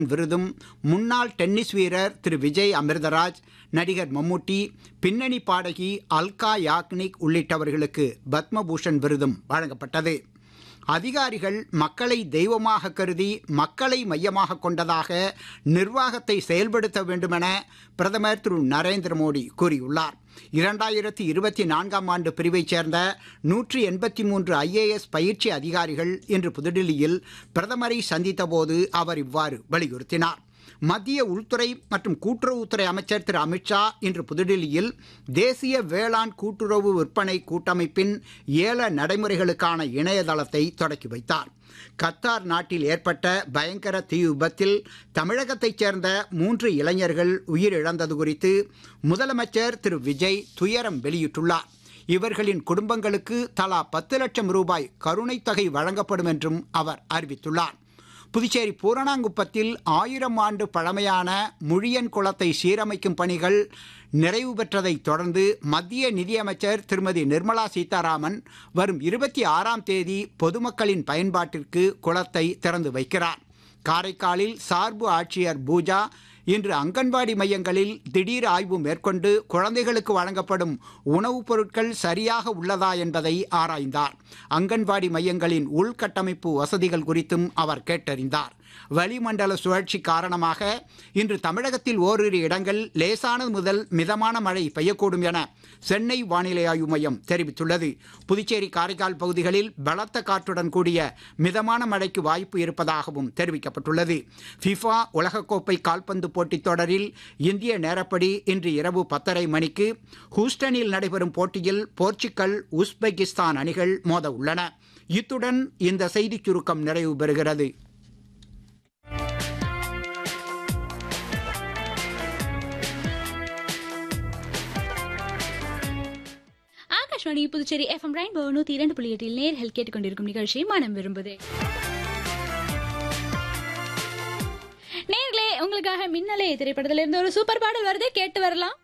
விருதும் முன்னாள் டென்னிஸ் வீரர் திரு விஜய் அமிர்தராஜ் நடிகர் மம்முட்டி பின்னணி பாடகி அல்கா யாக்னிக் உள்ளிட்டவர்களுக்கு பத்மபூஷன் விருதும் வழங்கப்பட்டது அதிகாரிகள் மக்களை தெய்வமாக கருதி மக்களை மையமாக கொண்டதாக நிர்வாகத்தை செயல்படுத்த வேண்டுமென பிரதமர் திரு நரேந்திர மோடி கூறியுள்ளார் இரண்டாயிரத்தி இருபத்தி நான்காம் ஆண்டு பிரிவைச் சேர்ந்த நூற்றி எண்பத்தி மூன்று ஐஏஎஸ் பயிற்சி அதிகாரிகள் இன்று புதுடில்லியில் பிரதமரை சந்தித்தபோது அவர் இவ்வாறு வலியுறுத்தினார் மத்திய உள்துறை மற்றும் கூட்டுறவுத்துறை அமைச்சர் திரு அமித்ஷா இன்று புதுடில்லியில் தேசிய வேளாண் கூட்டுறவு விற்பனை கூட்டமைப்பின் ஏல நடைமுறைகளுக்கான இணையதளத்தை தொடக்கி வைத்தார் கத்தார் நாட்டில் ஏற்பட்ட பயங்கர தீ விபத்தில் தமிழகத்தைச் சேர்ந்த மூன்று இளைஞர்கள் உயிரிழந்தது குறித்து முதலமைச்சர் திரு விஜய் துயரம் வெளியிட்டுள்ளார் இவர்களின் குடும்பங்களுக்கு தலா பத்து லட்சம் ரூபாய் கருணைத் தொகை வழங்கப்படும் என்றும் அவர் அறிவித்துள்ளார் புதுச்சேரி பூரணாங்குப்பத்தில் ஆயிரம் ஆண்டு பழமையான முழியன் குளத்தை சீரமைக்கும் பணிகள் நிறைவு பெற்றதை தொடர்ந்து மத்திய நிதியமைச்சர் திருமதி நிர்மலா சீதாராமன் வரும் இருபத்தி ஆறாம் தேதி பொதுமக்களின் பயன்பாட்டிற்கு குளத்தை திறந்து வைக்கிறார் காரைக்காலில் சார்பு ஆட்சியர் பூஜா இன்று அங்கன்வாடி மையங்களில் திடீர் ஆய்வு மேற்கொண்டு குழந்தைகளுக்கு வழங்கப்படும் உணவுப் பொருட்கள் சரியாக உள்ளதா என்பதை ஆராய்ந்தார் அங்கன்வாடி மையங்களின் உள்கட்டமைப்பு வசதிகள் குறித்தும் அவர் கேட்டறிந்தார் வளிமண்டல சுழற்சி காரணமாக இன்று தமிழகத்தில் ஓரிரு இடங்கள் லேசானது முதல் மிதமான மழை பெய்யக்கூடும் என சென்னை வானிலை ஆய்வு மையம் தெரிவித்துள்ளது புதுச்சேரி காரைக்கால் பகுதிகளில் பலத்த காற்றுடன் கூடிய மிதமான மழைக்கு வாய்ப்பு இருப்பதாகவும் தெரிவிக்கப்பட்டுள்ளது ஃபிஃபா உலகக்கோப்பை கால்பந்து போட்டித் தொடரில் இந்திய நேரப்படி இன்று இரவு பத்தரை மணிக்கு ஹூஸ்டனில் நடைபெறும் போட்டியில் போர்ச்சுக்கல் உஸ்பெகிஸ்தான் அணிகள் மோத உள்ளன இத்துடன் இந்த செய்திச் சுருக்கம் நிறைவு பெறுகிறது ஆகாஷ்வாணி புதுச்சேரி எஃப்எம் ரெயின்போ நூத்தி இரண்டு புள்ளி எட்டில் நேர்கள் கேட்டுக்கொண்டிருக்கும் நிகழ்ச்சி மனம் விரும்புது நேர்களே உங்களுக்காக மின்னலே திரைப்படத்துல இருந்து ஒரு சூப்பர் பாடல் வருது கேட்டு வரலாம்